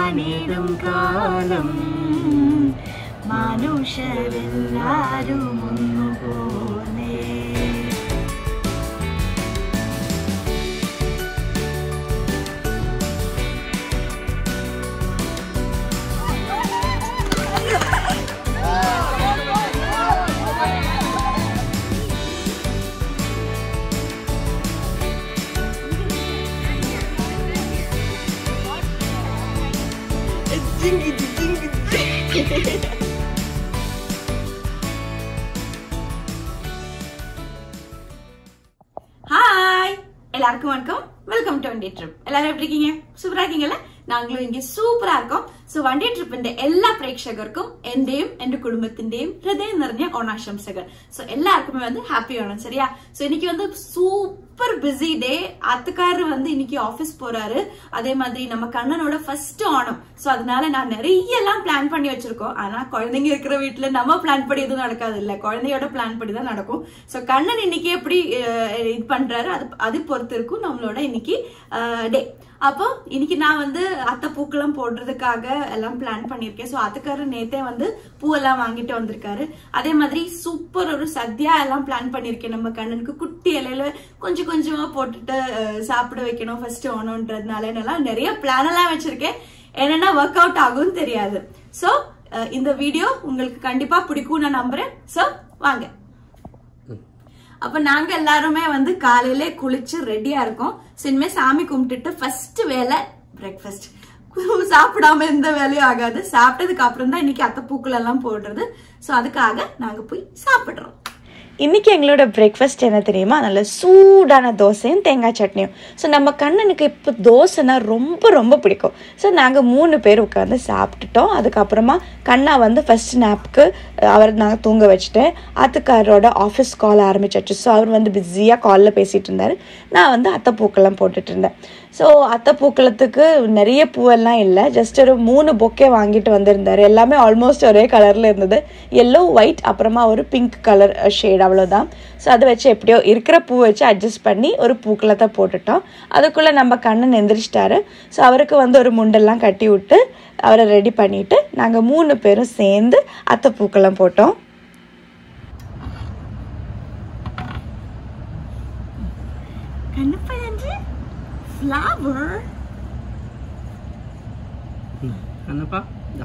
വാണിടും കാലം മനുഷ്യരെല്ലാരും ഒന്നുപോലെ ஹாய் எல்லாருக்கும் வணக்கம் வெல்கம் டு வண்டி ட்ரிப் எல்லாரும் எப்படி இருக்கீங்க சூப்பரா இருக்கீங்கல்ல நாங்களும் இங்க சூப்பரா இருக்கோம் സോ വണ്ടി ട്രിപ്പിന്റെ എല്ലാ പ്രേക്ഷകർക്കും എന്റെയും എന്റെ കുടുംബത്തിന്റെയും ഹൃദയം നിറഞ്ഞ ഓണാശംസകൾ സോ എല്ലാവർക്കുமே வந்து ஹாப்பி ஓணம் சரியா சோ இன்னைக்கு வந்து சூப்பர் பிஸி டே அத்துக்காரர் வந்து இன்னைக்கு ஆபீஸ் போறாரு அதே மாதிரி நம்ம கண்ணனோட ஃபர்ஸ்ட் ஓணம் சோ அதனால நான் நிறைய எல்லாம் பிளான் பண்ணி வச்சிருக்கோம் ஆனா குழந்தைங்க இருக்கிற வீட்டுல நம்ம பிளான் படி எதுவும் நடக்காது இல்ல குழந்தையோட பிளான் படி தான் நடக்கும் சோ கண்ணன் இன்னைக்கு எப்படி அஹ், இது பண்றாரு அது அது பொறுத்து இருக்கும் நம்மளோட இன்னைக்கு டே அப்போ இன்னைக்கு நான் வந்து அத்தை பூக்கெல்லாம் போடுறதுக்காக எல்லாம் பிளான் பண்ணியிருக்கேன் ஸோ அதுக்காரர் நேத்தே வந்து பூவெல்லாம் வாங்கிட்டு வந்திருக்காரு அதே மாதிரி சூப்பர் ஒரு சத்யா எல்லாம் பிளான் பண்ணியிருக்கேன் நம்ம கண்ணனுக்கு குட்டி இலையில கொஞ்சம் கொஞ்சமா போட்டுட்டு அஹ், சாப்பிட வைக்கணும் ஃபர்ஸ்ட் ஓணுன்றதுனால எல்லாம் நிறைய பிளான் எல்லாம் வச்சிருக்கேன் என்னன்னா ஒர்க் அவுட் ஆகும்னு தெரியாது ஸோ இந்த வீடியோ உங்களுக்கு கண்டிப்பா பிடிக்கும் நான் நம்புறேன் ஸோ வாங்க அப்ப நாங்க எல்லாருமே வந்து காலையில குளிச்சு ரெடியா இருக்கோம் So, இனிமே சாமி கும்பிட்டுட்டு ஃபர்ஸ்ட் வேலை பிரேக்ஃபாஸ்ட் சாப்பிடாம எந்த வேலையும் ஆகாது சாப்பிட்டதுக்கு அப்புறம் தான் இன்னைக்கு அத்தை பூக்கள் எல்லாம் போடுறது சோ அதுக்காக நாங்க போய் சாப்பிடுறோம் இன்னைக்கு எங்களோட பிரேக்ஃபாஸ்ட் என்ன தெரியுமா நல்ல சூடான தோசையும் தேங்காய் சட்னியும் ஸோ நம்ம கண்ணனுக்கு இப்போ தோசைனா ரொம்ப ரொம்ப பிடிக்கும் ஸோ நாங்கள் மூணு பேர் உட்காந்து சாப்பிட்டுட்டோம் அதுக்கப்புறமா கண்ணா வந்து ஃபர்ஸ்ட் நாப்க்கு அவர் நாங்கள் தூங்க வச்சுட்டேன் ஆத்துக்காரரோட ஆஃபீஸ் கால் ஆரம்பிச்சாச்சு ஸோ அவர் வந்து பிஸியாக காலில் பேசிகிட்டு இருந்தார் நான் வந்து அத்தை பூக்கெல்லாம் போட்டுட்டு இருந்தேன் ஸோ அத்தை பூக்களத்துக்கு நிறைய பூவெல்லாம் இல்லை ஜஸ்ட் ஒரு மூணு பொக்கே வாங்கிட்டு வந்திருந்தாரு எல்லாமே ஆல்மோஸ்ட் ஒரே கலரில் இருந்தது எல்லோ ஒயிட் அப்புறமா ஒரு பிங்க் கலர் ஷேட் அவ்வளோதான் ஸோ அதை வச்சு எப்படியோ இருக்கிற பூ வச்சு அட்ஜஸ்ட் பண்ணி ஒரு பூக்களத்தை போட்டுட்டோம் அதுக்குள்ளே நம்ம கண்ணன் எந்திரிச்சிட்டாரு ஸோ அவருக்கு வந்து ஒரு முண்டெல்லாம் கட்டி விட்டு அவரை ரெடி பண்ணிட்டு நாங்கள் மூணு பேரும் சேர்ந்து அத்தை பூக்கெல்லாம் போட்டோம் கண்ணப்பழன்று flower Kenapa? Dah.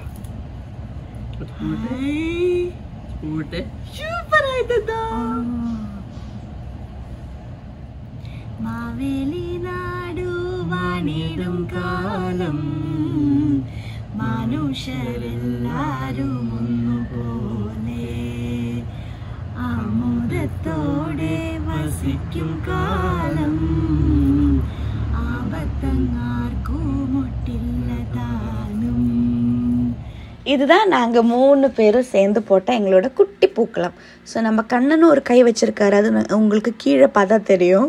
Spurte. Super ஆயிட்டதா മാവേലി നാടു വാണിടും കാലം മനുഷ്യരെല്ലാരും ഒന്നുപോലെ ആമോദത്തോടെ വസിക്കും കാലം ആപത്തങ്ങാർക്കും മുട്ടില്ല താനും இதுதான் நாங்கள் மூணு பேரும் சேர்ந்து போட்ட எங்களோட குட்டி பூக்களம் ஸோ நம்ம கண்ணனும் ஒரு கை வச்சிருக்காரு அது ந- உங்களுக்கு கீழே பார்த்தா தெரியும்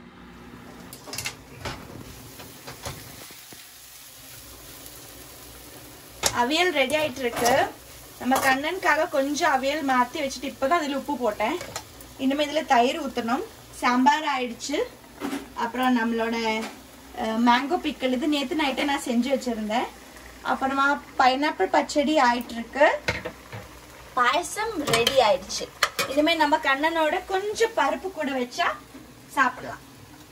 அவியல் ரெடி ஆயிட்டு இருக்கு நம்ம கண்ணனுக்காக கொஞ்சம் அவியல் மாற்றி வச்சுட்டு இப்போதான் அதில் உப்பு போட்டேன் இனிமேல் இதில் தயிர் ஊற்றணும் சாம்பார் ஆயிடுச்சு அப்புறம் நம்மளோட மேங்கோ பிக்கல் இது நேற்று நைட்டே நான் செஞ்சு வச்சுருந்தேன் அப்புறமா பைனாப்பிள் பச்சடி ஆயிட்டு இருக்கு பாயசம் ரெடி ஆயிடுச்சு இனிமே நம்ம கண்ணனோட கொஞ்சம் பருப்பு கூட வச்சா சாப்பிடலாம்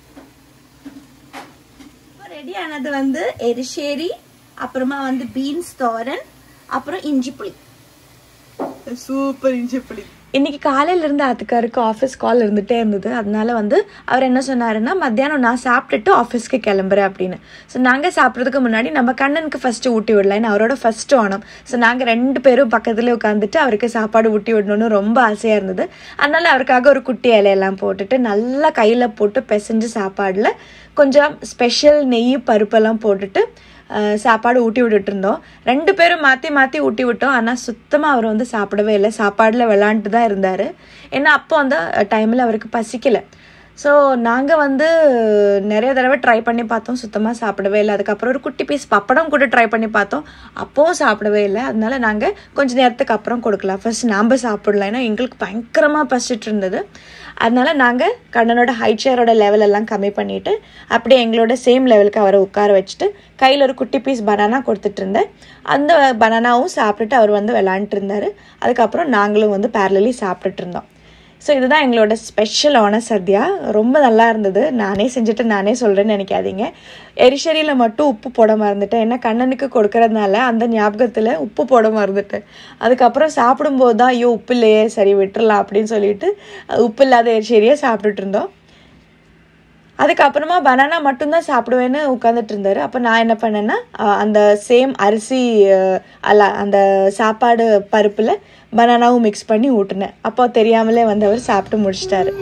ரெடி ஆனது வந்து எரிசேரி அப்புறமா வந்து பீன்ஸ் தோரன் அப்புறம் இஞ்சி புளி சூப்பர் இஞ்சி புளி இன்னைக்கு காலையில இருந்து அதுக்காருக்கு ஆஃபீஸ் கால் இருந்துட்டே இருந்தது அதனால வந்து அவர் என்ன சொன்னாருன்னா மத்தியானம் நான் சாப்பிட்டுட்டு ஆஃபீஸ்க்கு கிளம்புறேன் அப்படின்னு ஸோ நாங்கள் சாப்பிட்றதுக்கு முன்னாடி நம்ம கண்ணனுக்கு ஃபர்ஸ்ட் ஊட்டி விடலாம் ஏன்னா அவரோட ஃபர்ஸ்ட் ஓணம் ஸோ நாங்கள் ரெண்டு பேரும் பக்கத்துல உட்காந்துட்டு அவருக்கு சாப்பாடு ஊட்டி விடணும்னு ரொம்ப ஆசையாக இருந்தது அதனால அவருக்காக ஒரு குட்டி இலையெல்லாம் போட்டுட்டு நல்லா கையில் போட்டு பிசைஞ்சு சாப்பாடில் கொஞ்சம் ஸ்பெஷல் நெய் பருப்பெல்லாம் போட்டுட்டு அஹ், சாப்பாடு ஊட்டி விட்டுட்டு இருந்தோம் ரெண்டு பேரும் மாற்றி மாற்றி ஊட்டி விட்டோம் ஆனால் சுத்தமாக அவர் வந்து சாப்பிடவே இல்லை சாப்பாடில் விளாண்டுட்டு தான் இருந்தார் ஏன்னா அப்போ அந்த டைமில் அவருக்கு பசிக்கலை ஸோ நாங்கள் வந்து நிறைய தடவை ட்ரை பண்ணி பார்த்தோம் சுத்தமாக சாப்பிடவே இல்லை அதுக்கப்புறம் ஒரு குட்டி பீஸ் பப்படம் கூட ட்ரை பண்ணி பார்த்தோம் அப்போவும் சாப்பிடவே இல்லை அதனால நாங்கள் கொஞ்ச நேரத்துக்கு அப்புறம் கொடுக்கலாம் ஃபர்ஸ்ட் நாம் சாப்பிடலாம் ஏன்னா எங்களுக்கு பயங்கரமாக பசிட்டு இருந்தது அதனால நாங்கள் கண்ணனோட ஹைட் சேரோட லெவல் எல்லாம் கம்மி பண்ணிட்டு அப்படியே எங்களோட சேம் லெவலுக்கு அவரை உட்கார வச்சுட்டு கையில் ஒரு குட்டி பீஸ் பனானா கொடுத்துட்டு இருந்தேன் அந்த பனானாவும் சாப்பிட்டுட்டு அவர் வந்து விளாண்டுட்டு இருந்தார் அதுக்கப்புறம் நாங்களும் வந்து பேரலி சாப்பிட்டுட்டு இருந்தோம் ஸோ இதுதான் எங்களோட ஸ்பெஷலான சத்யா ரொம்ப நல்லா இருந்தது நானே செஞ்சுட்டு நானே சொல்கிறேன்னு நினைக்காதீங்க எரிசரியில் மட்டும் உப்பு போட மறந்துட்டேன் ஏன்னா கண்ணனுக்கு கொடுக்கறதுனால அந்த ஞாபகத்தில் உப்பு போட மறந்துட்டேன் அதுக்கப்புறம் சாப்பிடும்போது தான் ஐயோ உப்பு இல்லையே சரி விட்டுறலாம் அப்படின்னு சொல்லிட்டு உப்பு இல்லாத எரிசரியை சாப்பிட்டுட்டு இருந்தோம் அதுக்கப்புறமா பனானா மட்டும்தான் சாப்பிடுவேன்னு உட்காந்துட்டு இருந்தாரு அப்போ நான் என்ன பண்ணேன்னா அஹ், அந்த சேம் அரிசி அஹ், அல்ல அந்த சாப்பாடு பருப்பில் பனானாவும் மிக்ஸ் பண்ணி ஊட்டினேன் அப்போ தெரியாமலே வந்து அவர் சாப்பிட்டு முடிச்சிட்டாரு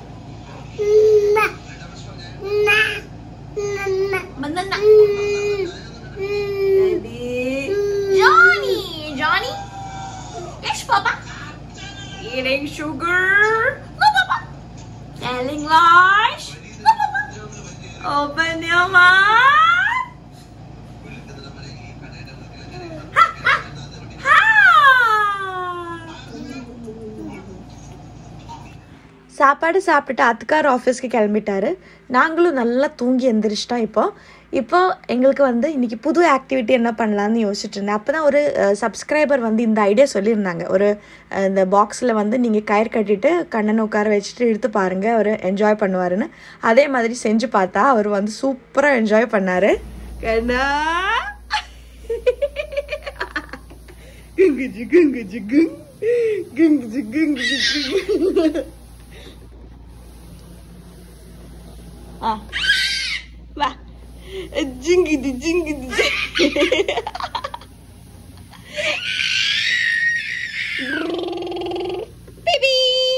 Banana. Johnny, Johnny. Yes, Papa. Eating sugar. No, Papa. Telling lies. No, Papa. Open your mouth. Ha, ha, ha. சாப்பாடு சாப்பிட்டுட்டு அத்துக்கார் ஆஃபீஸ்க்கு கிளம்பிட்டாரு நாங்களும் நல்லா தூங்கி எந்திரிச்சிட்டோம் இப்போ இப்போ எங்களுக்கு வந்து இன்னைக்கு புது ஆக்டிவிட்டி என்ன பண்ணலாம்னு யோசிச்சுட்டு இருந்தேன் அப்போ தான் ஒரு சப்ஸ்கிரைபர் வந்து இந்த ஐடியா சொல்லியிருந்தாங்க ஒரு அஹ், இந்த பாக்ஸில் வந்து நீங்கள் கயிறு கட்டிட்டு கண்ணனை உட்கார வச்சுட்டு இழுத்து பாருங்கள் அவர் என்ஜாய் பண்ணுவாருன்னு அதே மாதிரி செஞ்சு பார்த்தா அவர் வந்து சூப்பராக என்ஜாய் பண்ணாரு கண்ணா குங்குஜி குங்குஜி குங் குங்குஜி குங்குஜி குங் ஆ வா ஜிங்கிது ஜிங்கிது பேபி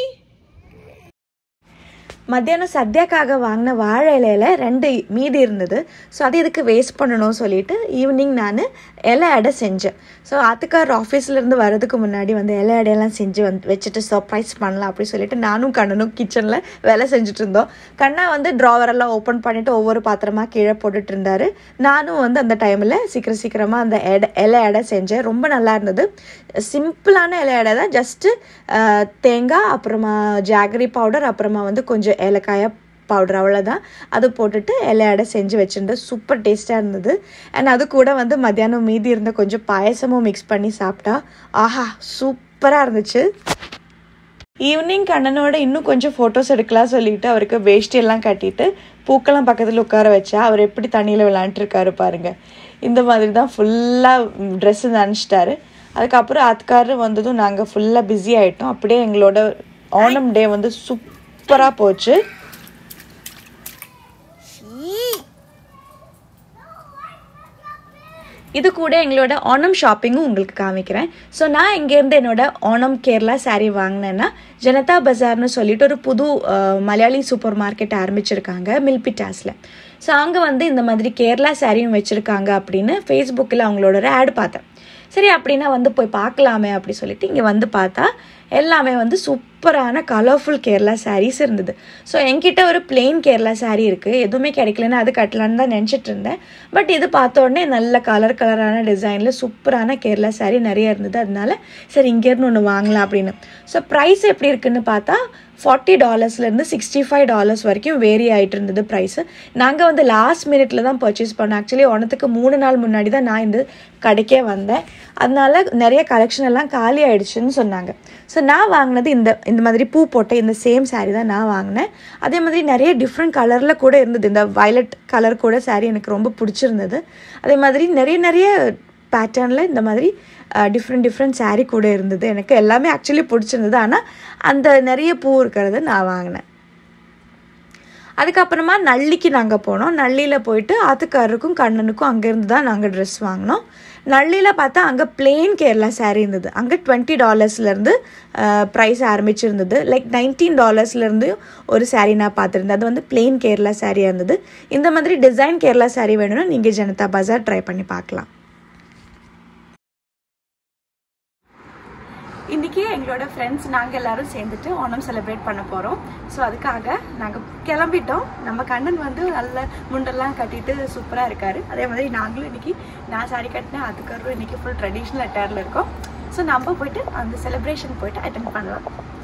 மத்தியானம் சத்யாக்காக வாங்கின வாழை இலையில ரெண்டு மீதி இருந்தது ஸோ அது எதுக்கு வேஸ்ட் பண்ணணும் சொல்லிட்டு ஈவினிங் நான் இலை அடை செஞ்சேன் ஸோ ஆத்துக்கார் ஆஃபீஸ்லேருந்து வரதுக்கு முன்னாடி வந்து இலை அடையெல்லாம் செஞ்சு வந்து வச்சுட்டு சர்ப்ரைஸ் பண்ணலாம் அப்படின்னு சொல்லிட்டு நானும் கண்ணனும் கிச்சனில் வேலை செஞ்சுட்டு இருந்தோம் கண்ணா வந்து ட்ராவரெல்லாம் ஓப்பன் பண்ணிட்டு ஒவ்வொரு பாத்திரமா கீழே போட்டுட்டு இருந்தாரு நானும் வந்து அந்த டைமில் சீக்கிரம் சீக்கிரமாக அந்த எடை இலை அடை செஞ்சேன் ரொம்ப நல்லா இருந்தது சிம்பிளான இலை அடை தான் ஜஸ்ட்டு தேங்காய் அப்புறமா ஜாகரி பவுடர் அப்புறமா வந்து கொஞ்சம் ஏலக்காய பவுடர் அவ்வளோதான் அது போட்டுட்டு இலை அடை செஞ்சு வச்சுருந்தேன் சூப்பர் டேஸ்ட்டாக இருந்தது அண்ட் அது கூட வந்து மத்தியானம் மீதி இருந்த கொஞ்சம் பாயசமும் மிக்ஸ் பண்ணி சாப்பிட்டா ஆஹா சூப்பராக இருந்துச்சு ஈவினிங் கண்ணனோட இன்னும் கொஞ்சம் ஃபோட்டோஸ் எடுக்கலாம் சொல்லிட்டு அவருக்கு வேஷ்டி எல்லாம் கட்டிட்டு பூக்கெல்லாம் பக்கத்தில் உட்கார வச்சா அவர் எப்படி தண்ணியில் விளாண்டுருக்காரு பாருங்க இந்த மாதிரி தான் ஃபுல்லாக ட்ரெஸ்ஸு நினச்சிட்டாரு அதுக்கப்புறம் அதுக்காரர் வந்ததும் நாங்கள் ஃபுல்லாக பிஸி ஆகிட்டோம் அப்படியே எங்களோட ஓணம் டே வந்து சூப்பராக போச்சு இது கூட எங்களோட ஓணம் ஷாப்பிங்கும் உங்களுக்கு காமிக்கிறேன் ஸோ நான் இங்கேருந்து என்னோட ஓணம் கேரளா saree வாங்கினேன்னா ஜனதா பஜார்னு சொல்லிட்டு ஒரு புது அஹ், மலையாளி சூப்பர் மார்க்கெட் ஆரம்பிச்சிருக்காங்க மில்பிட்டாஸில் ஸோ அங்கே வந்து இந்த மாதிரி கேரளா சாரியும் வச்சுருக்காங்க அப்படின்னு ஃபேஸ்புக்கில் அவங்களோட ஒரு ஆட் பார்த்தேன் சரி அப்படின்னா வந்து போய் பார்க்கலாமே அப்படி சொல்லிட்டு இங்கே வந்து பார்த்தா எல்லாமே வந்து சூப்பரான கலர்ஃபுல் கேரளா sarees இருந்தது ஸோ என்கிட்ட ஒரு plain கேரளா saree இருக்குது எதுவுமே கிடைக்கலன்னு அது கட்டலான்னு தான் நினச்சிட்டு இருந்தேன் பட் இது பார்த்த உடனே நல்ல கலர் கலரான டிசைனில் சூப்பரான கேரளா saree நிறைய இருந்தது அதனால சரி இங்கேருந்து ஒன்று வாங்கலாம் அப்படின்னு ஸோ ப்ரைஸ் எப்படி இருக்குன்னு பார்த்தா ஃபார்ட்டி டாலர்ஸ்லேருந்து சிக்ஸ்டி ஃபைவ் டாலர்ஸ் வரைக்கும் வேரி ஆகிட்டு இருந்தது ப்ரைஸு நாங்கள் வந்து லாஸ்ட் மினிட்ல தான் பர்ச்சேஸ் பண்ணோம் ஆக்சுவலி ஒன்றத்துக்கு மூணு நாள் முன்னாடி தான் நான் இந்த கடைக்கே வந்தேன் அதனால நிறைய கலெக்ஷன் எல்லாம் காலி ஆயிடுச்சுன்னு சொன்னாங்க ஸோ நான் வாங்கினது இந்த இந்த மாதிரி பூ போட்ட இந்த சேம் saree தான் நான் வாங்கினேன் அதே மாதிரி நிறைய டிஃப்ரெண்ட் கலரில் கூட இருந்தது இந்த வயலட் கலர் கூட saree எனக்கு ரொம்ப பிடிச்சிருந்தது அதே மாதிரி நிறைய நிறைய பேட்டர்னில் இந்த மாதிரி டிஃப்ரெண்ட் டிஃப்ரெண்ட் saree கூட இருந்தது எனக்கு எல்லாமே ஆக்சுவலி பிடிச்சிருந்தது ஆனால் அந்த நிறைய பூ இருக்கிறது நான் வாங்கினேன் அதுக்கப்புறமா நள்ளிக்கு நாங்கள் போனோம் நள்ளியில் போயிட்டு ஆத்துக்காரருக்கும் கண்ணனுக்கும் அங்கேருந்து தான் நாங்கள் ட்ரெஸ் வாங்கினோம் நள்ளியில் பார்த்தா அங்கே பிளெயின் கேரளா saree இருந்தது அங்கே டுவெண்ட்டி டாலர்ஸ்லேருந்து ப்ரைஸ் ஆரம்பிச்சிருந்தது லைக் நைன்டீன் டாலர்ஸ்லேருந்து ஒரு saree நான் பார்த்துருந்தேன் அது வந்து பிளெயின் கேரளா சாரியாக இருந்தது இந்த மாதிரி டிசைன் கேரளா saree வேணும்னா நீங்கள் ஜனதா பஜார் ட்ரை பண்ணி பார்க்கலாம் இன்னைக்கு எங்களோட ஃப்ரெண்ட்ஸ் நாங்கள் எல்லாரும் சேர்ந்துட்டு ஓணம் செலிப்ரேட் பண்ண போகிறோம் ஸோ அதுக்காக நாங்கள் கிளம்பிட்டோம் நம்ம கண்ணன் வந்து நல்ல முண்டெல்லாம் கட்டிட்டு சூப்பராக இருக்காரு அதே மாதிரி நாங்களும் இன்னைக்கு நான் சாரி கட்டினேன் அதுக்கப்புறம் இன்னைக்கு ஃபுல் ட்ரெடிஷ்னல் அட்டேரில் இருக்கோம் ஸோ நம்ம போயிட்டு அந்த செலிப்ரேஷன் போயிட்டு அட்டென்ட் பண்ணலாம்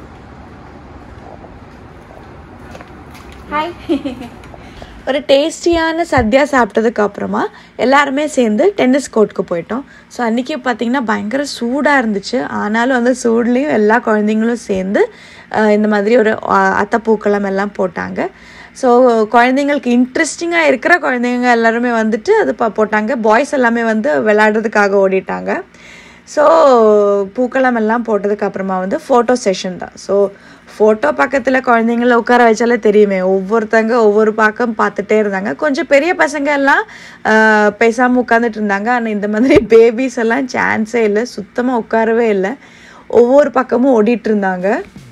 ஹாய் ஒரு டேஸ்டியான சத்யா சாப்பிட்டதுக்கு அப்புறமா எல்லாருமே சேர்ந்து டென்னிஸ் கோர்ட்டுக்கு போயிட்டோம் ஸோ அன்றைக்கி பார்த்தீங்கன்னா பயங்கர சூடாக இருந்துச்சு ஆனாலும் அந்த சூட்லேயும் எல்லா குழந்தைங்களும் சேர்ந்து அஹ், இந்த மாதிரி ஒரு அஹ், அத்தைப்பூக்களம் எல்லாம் போட்டாங்க ஸோ குழந்தைங்களுக்கு இன்ட்ரெஸ்டிங்காக இருக்கிற குழந்தைங்க எல்லாருமே வந்துட்டு அது ப- போட்டாங்க பாய்ஸ் எல்லாமே வந்து விளையாடுறதுக்காக ஓடிட்டாங்க ஸோ பூக்களம் எல்லாம் போட்டதுக்கு அப்புறமா வந்து ஃபோட்டோ செஷன் தான் ஸோ ஃபோட்டோ பக்கத்தில் குழந்தைங்கள உட்கார வச்சாலே தெரியுமே ஒவ்வொருத்தங்க ஒவ்வொரு பக்கம் பார்த்துட்டே இருந்தாங்க கொஞ்சம் பெரிய பசங்க எல்லாம் ஆஹ், பேசாம உட்காந்துட்டு இருந்தாங்க ஆனால் இந்த மாதிரி பேபிஸ் எல்லாம் சான்ஸே இல்லை சுத்தமாக உட்காரவே இல்லை ஒவ்வொரு பக்கமும் ஓடிட்டு இருந்தாங்க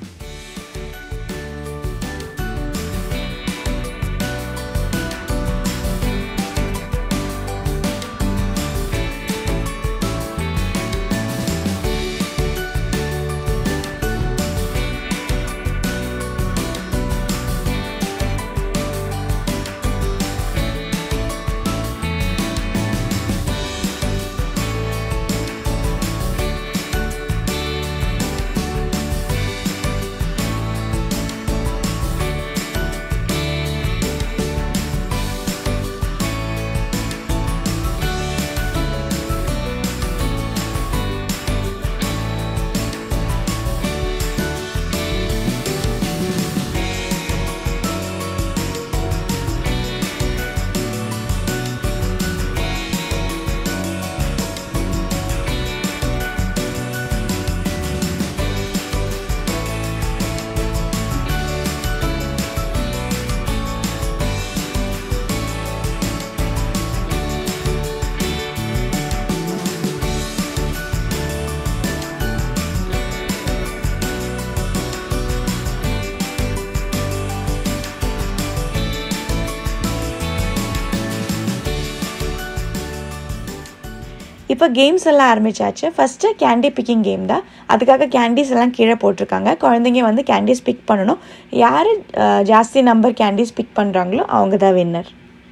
இப்போ கேம்ஸ் எல்லாம் ஆரம்பிச்சாச்சு ஃபஸ்ட்டு கேண்டி பிக்கிங் கேம் தான் அதுக்காக கேண்டீஸ் எல்லாம் கீழே போட்டிருக்காங்க குழந்தைங்க வந்து கேண்டீஸ் பிக் பண்ணணும் யார் ஜாஸ்தி நம்பர் கேண்டீஸ் பிக் பண்ணுறாங்களோ அவங்க தான் winner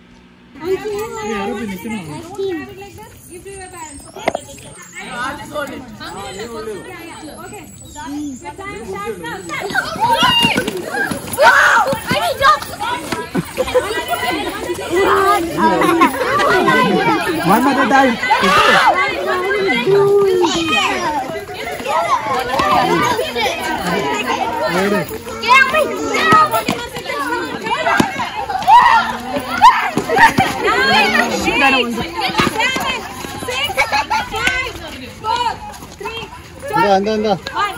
One at a time. இந்த அந்த அந்த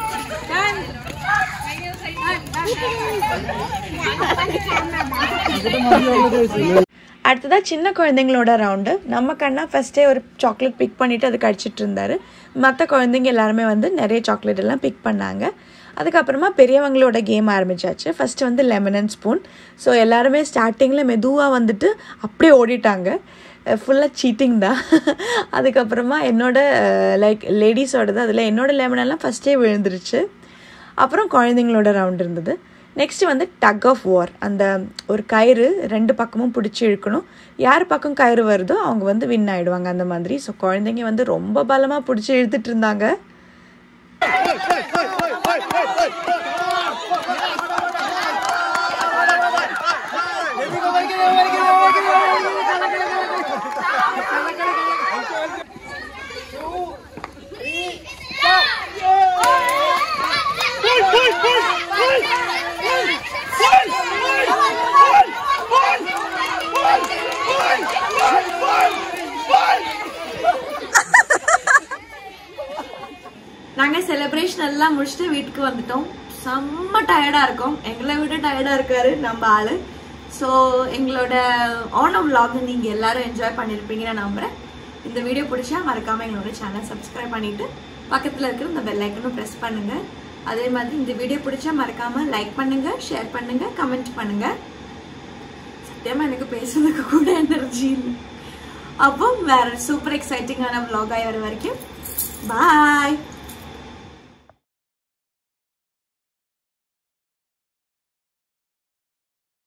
அடுத்ததாக சின்ன குழந்தைங்களோட ரவுண்டு நம்ம கண்ணா ஃபஸ்ட்டே ஒரு சாக்லேட் பிக் பண்ணிவிட்டு அது கடிச்சிட்டு இருந்தாரு மற்ற குழந்தைங்க எல்லாருமே வந்து நிறைய சாக்லேட் எல்லாம் பிக் பண்ணாங்க அதுக்கப்புறமா பெரியவங்களோட கேம் ஆரம்பிச்சாச்சு ஃபஸ்ட்டு வந்து லெமன் அண்ட் ஸ்பூன் ஸோ எல்லாருமே ஸ்டார்டிங்கில் மெதுவாக வந்துட்டு அப்படியே ஓடிட்டாங்க ஃபுல்லாக சீட்டிங் தான் அதுக்கப்புறமா என்னோட லைக் லேடிஸோடது அதில் என்னோட லெமன் எல்லாம் ஃபஸ்ட்டே விழுந்துருச்சு அப்புறம் குழந்தைங்களோட ரவுண்ட் இருந்தது நெக்ஸ்ட் வந்து டக் ஆஃப் வார் அந்த ஒரு கயிறு ரெண்டு பக்கமும் பிடிச்சி இழுக்கணும் யார் பக்கம் கயிறு வருதோ அவங்க வந்து வின் ஆயிடுவாங்க அந்த மாதிரி ஸோ குழந்தைங்க வந்து ரொம்ப பலமாக பிடிச்சி இழுத்துட்டு இருந்தாங்க நாங்க செலிப்ரேஷன் எல்லாம் முடிச்சுட்டு வீட்டுக்கு வந்துட்டோம் செம்ம டயர்டா இருக்கோம் எங்களை விட டயர்டா இருக்காரு நம்ம ஆளு ஸோ எங்களோட ஓணம் vlog நீங்க எல்லாரும் என்ஜாய் பண்ணிருப்பீங்கன்னு நான் நம்புறேன் இந்த வீடியோ பிடிச்சா மறக்காம எங்களோட சேனல் சப்ஸ்கிரைப் பண்ணிட்டு பக்கத்துல இருக்கிற இந்த பெல் ஐக்கனும் ப்ரெஸ் பண்ணுங்க அதே மாதிரி இந்த வீடியோ பிடிச்சா மறக்காம லைக் பண்ணுங்க ஷேர் பண்ணுங்க கமெண்ட் பண்ணுங்க சத்தியமா எனக்கு பேசுறதுக்கு கூட எனர்ஜி இல்லை அப்போ வேற சூப்பர் எக்ஸைட்டிங்கான vlog ஆகி வர வரைக்கும் பாய்